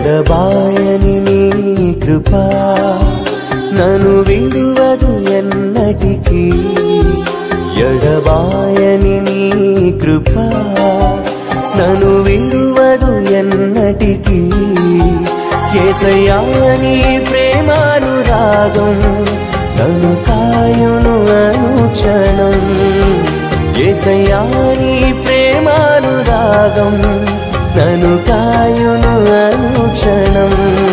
ఎడబాయని నీ కృప నన్ను విడువదు ఎన్నటికీ ఎడబాయని నీ కృప నన్ను విడువదు ఎన్నటికీ ఏసయ్యా నీ ప్రేమానురాగం నన్ను కాయును అనుక్షణం ఏసయ్యా నీ ప్రేమానురాగం నన్ను కాయును అనుక్షణం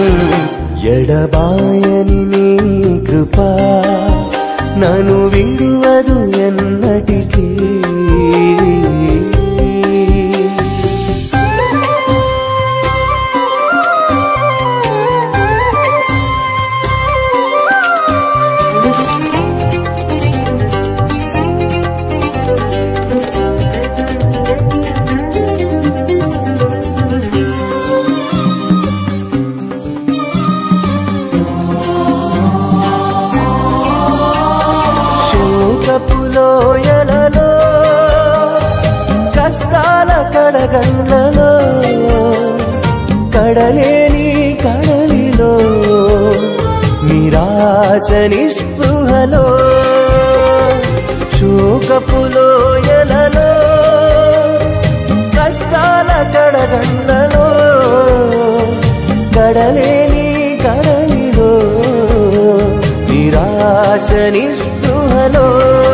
ఎడబాయని నీ కృప నన్ను విడువదు ఎన్నటికీ శోకపులోయలలో కష్టాల కడగండ్లలో కడలేని కడలిలో నిరాశ నిస్పృహలో శోకపులోయలలో కష్టాల కడగండ్లలో కడలేని కడలిలో నిరాశ నిస్పృహలో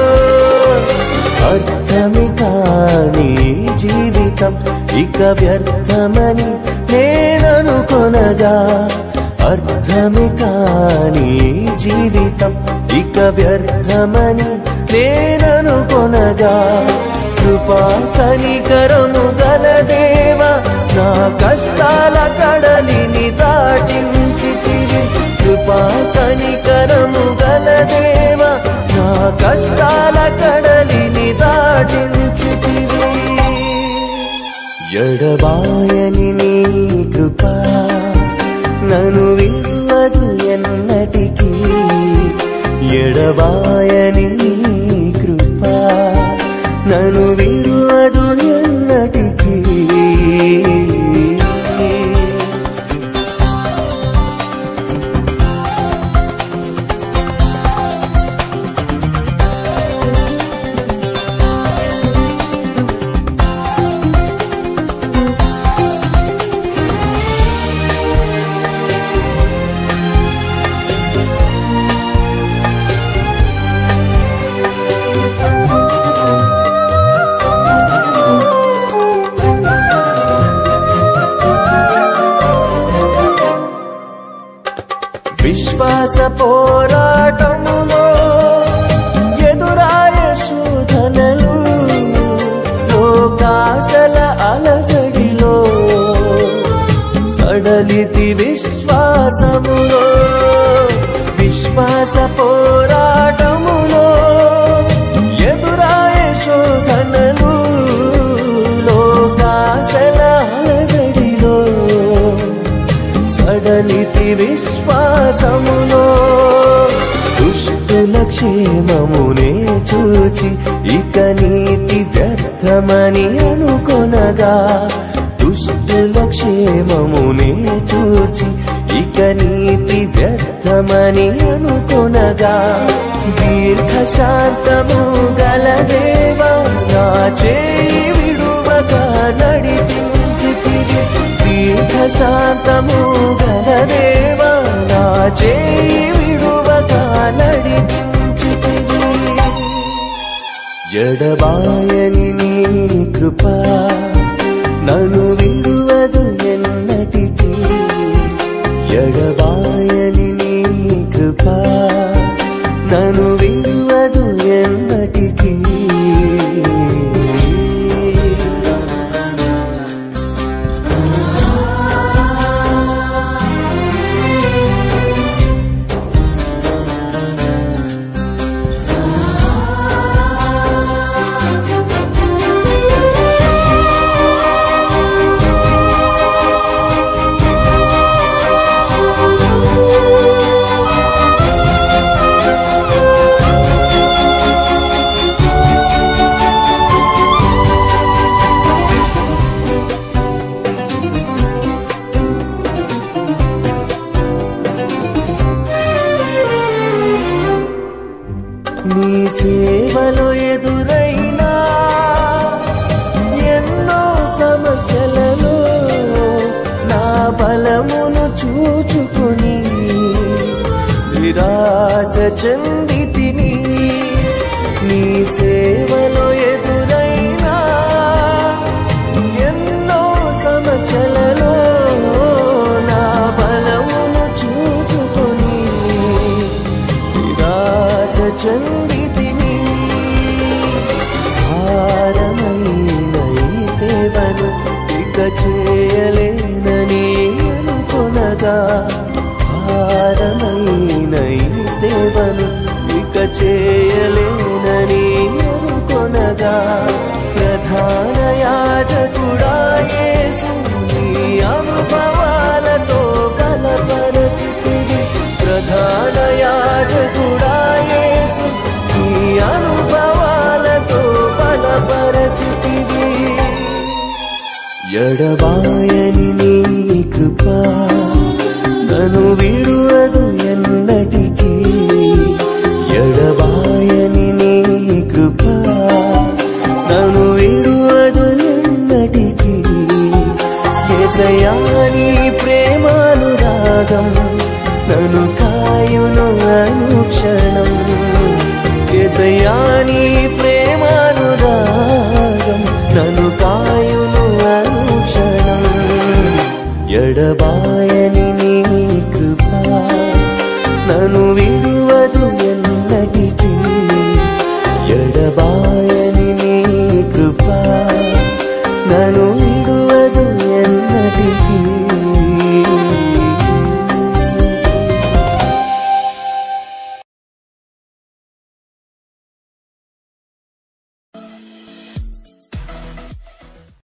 అర్థమి కాని జీవితం ఇక వ్యర్థమని నేననుకొనగా అర్థమి కాని జీవితం ఇక వ్యర్థమని నేననుకొనగా కృపా కనికరము గలదేవా నా కష్టాల కడలిని దాటించి తిరి కృపా కనికరము గలదేవా నా కష్టాల కడలిని దాటించి తిరి ఎడబాయని నీ కృప నన్ను విడువదు ఎన్నటికీ ఎడబాయని నీ కృప నన్ను విడువదు ఎన్నటికీ విశ్వాస పోరాటములో ఎదురాయ శోధనలు లోకాశల అలజడిలో సడలితి విశ్వాసములో విశ్వాస పోరాటములో ఎదురాయ శోధనలు లోకాశల అలజడిలో సడలితి విశ్వాసములో దుష్టుల క్షేమమునే చూచి ఇక నీతి వ్యర్థమని అనుకొనగా దుష్టుల క్షేమమునే చూచి ఇక నీతి వ్యర్థమని అనుకొనగా దీర్ఘ శాంతము గలదేవా నా చేయి విడువక నడిపించి తిరి దీర్ఘ శాంతము గలదేవా నా చేయి విడువక నడిపించి తిరి ఎడబాయని నీ కృప నన్ను విడువదు ఎన్నటికీ ఎడబాయని నీ కృప నన్ను విడువదు ఎన్నటికీ ఆ నిరాశ చెందితిని నీ సేవలో ఎదురైనా ఎన్నో సమస్యలలో నా బలమును చూచుకొని నిరాశ చెందితిని భారమైన ఈ సేవను ఇక చేయలేనని అనుకొనగా భారమైన ఈ సేవను ఇక చేయలేనని అనుకొనగా ప్రధాన యాజకుడా యేసు నీ అనుభవాలతో బలపరచుతివి ప్రధాన యాజకుడా యేసు నీ అనుభవాలతో బలపరచుతివి ఎడబాయని నీ కృప నన్ను విడువదు ఎన్నటికీ ఎడబాయని నీ కృప నన్ను విడువదు ఎన్నటికీ కేసయా నీ ప్రేమానురాగం నన్ను కాయును అనుక్షణం కేసయా నీ ప్రేమ